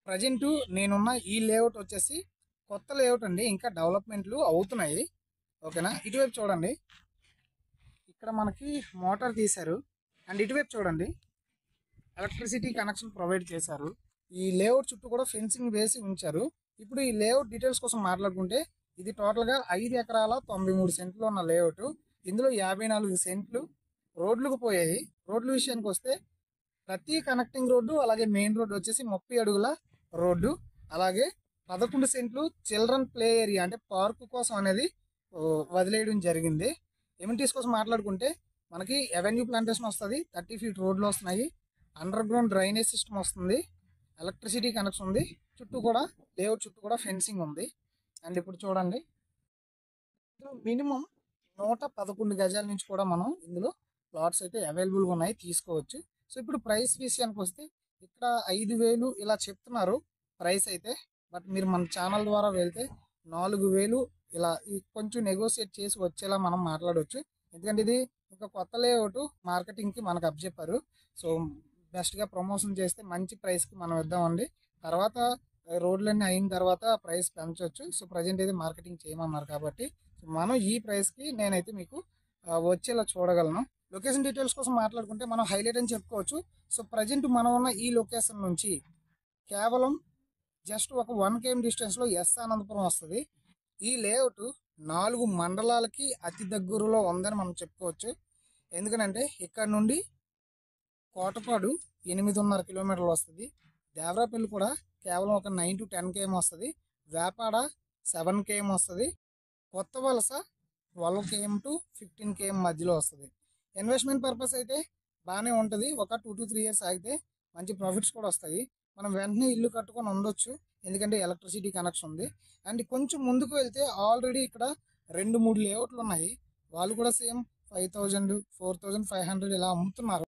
present నేనున్న ఈ layout వచ్చేసి కొత్త లేఅవుట్ అండి ఇంకా డెవలప్మెంట్లు అవుతున్నాయి ఓకేనా ఇటువైపు చూడండి ఇక్కడ మనకి మోటార్ తీశారు అండ్ ఇటువైపు చూడండి ఎలక్ట్రిసిటీ కనెక్షన్ ప్రొవైడ్ చేశారు ఈ లేఅవుట్ చుట్టూ కూడా ఫెన్సింగ్ వేసి ఉంచారు ఇప్పుడు ఈ లేఅవుట్ డీటెయిల్స్ కోసం మాట్లాడుకుంటే ఇది టోటల్గా ఐదు ఎకరాల తొంభై మూడు సెంట్లు ఉన్న లేఅవుట్ ఇందులో యాభై నాలుగు సెంట్లు రోడ్లకు పోయాయి రోడ్ల విషయానికి వస్తే ప్రతి కనెక్టింగ్ రోడ్డు అలాగే మెయిన్ రోడ్డు వచ్చేసి ముప్పై అడుగుల రోడ్డు అలాగే పదకొండు సెంట్లు చిల్డ్రన్ ప్లే ఏరియా అంటే పార్కు కోసం అనేది ఓ, వదిలేయడం జరిగింది ఎమ్యూనిటీస్ కోసం మాట్లాడుకుంటే మనకి అవెన్యూ ప్లాంటేషన్ వస్తుంది థర్టీ ఫీట్ రోడ్లు వస్తున్నాయి అండర్ గ్రౌండ్ డ్రైనేజ్ సిస్టమ్ వస్తుంది ఎలక్ట్రిసిటీ కనెక్షన్ ఉంది చుట్టూ కూడా లేఅవుట్ చుట్టూ కూడా ఫెన్సింగ్ ఉంది అండ్ ఇప్పుడు చూడండి మినిమం నూట పదకొండు గజాల నుంచి కూడా మనం ఇందులో ప్లాట్స్ అయితే అవైలబుల్గా ఉన్నాయి తీసుకోవచ్చు సో ఇప్పుడు ప్రైస్ విషయానికి వస్తే ఇక్కడ ఐదు వేలు ఇలా చెప్తున్నారు ప్రైస్ అయితే బట్ మీరు మన ఛానల్ ద్వారా వెళ్తే నాలుగు వేలు ఇలా ఈ కొంచెం నెగోషియేట్ చేసి వచ్చేలా మనం మాట్లాడవచ్చు ఎందుకంటే ఇది ఒక కొత్త లేఅవుట్ మార్కెటింగ్కి మనకు అప్పచెప్పారు సో బెస్ట్గా ప్రమోషన్ చేస్తే మంచి ప్రైస్కి మనం ఇద్దామండి తర్వాత రోడ్లన్నీ అయిన తర్వాత ప్రైస్ పెంచవచ్చు సో ప్రజెంట్ అయితే మార్కెటింగ్ చేయమన్నారు కాబట్టి సో మనం ఈ ప్రైస్కి నేనైతే మీకు ఆ, వచ్చేలా చూడగలను లొకేషన్ డీటెయిల్స్ కోసం మాట్లాడుకుంటే మనం హైలైట్ అని చెప్పుకోవచ్చు సో ప్రజెంట్ మనం ఉన్న ఈ లొకేషన్ నుంచి కేవలం జస్ట్ ఒక వన్ కేఎం డిస్టెన్స్లో ఎస్ అనంతపురం వస్తుంది ఈ లేఅవుట్ నాలుగు మండలాలకి అతి దగ్గరలో ఉందని మనం చెప్పుకోవచ్చు ఎందుకనంటే ఇక్కడ నుండి కోటపాడు ఎనిమిదిన్నర కిలోమీటర్లు వస్తుంది దేవరాపల్లి కూడా కేవలం ఒక నైన్ టు టెన్ కేఎం వస్తుంది వేపాడ సెవెన్ కేఎం వస్తుంది Kothavalasa twelve KM to fifteen KM మధ్యలో వస్తుంది ఇన్వెస్ట్మెంట్ పర్పస్ అయితే బాగానే ఉంటుంది ఒక టూ టు త్రీ ఇయర్స్ ఆగితే మంచి ప్రాఫిట్స్ కూడా వస్తాయి మనం వెంటనే ఇల్లు కట్టుకొని ఉండొచ్చు ఎందుకంటే ఎలక్ట్రిసిటీ కనెక్షన్ ఉంది అండ్ కొంచెం ముందుకు వెళ్తే ఆల్రెడీ ఇక్కడ రెండు మూడు లేఅవుట్లు ఉన్నాయి వాళ్ళు కూడా same five thousand four thousand five hundred ఇలా అమ్ముతున్నారు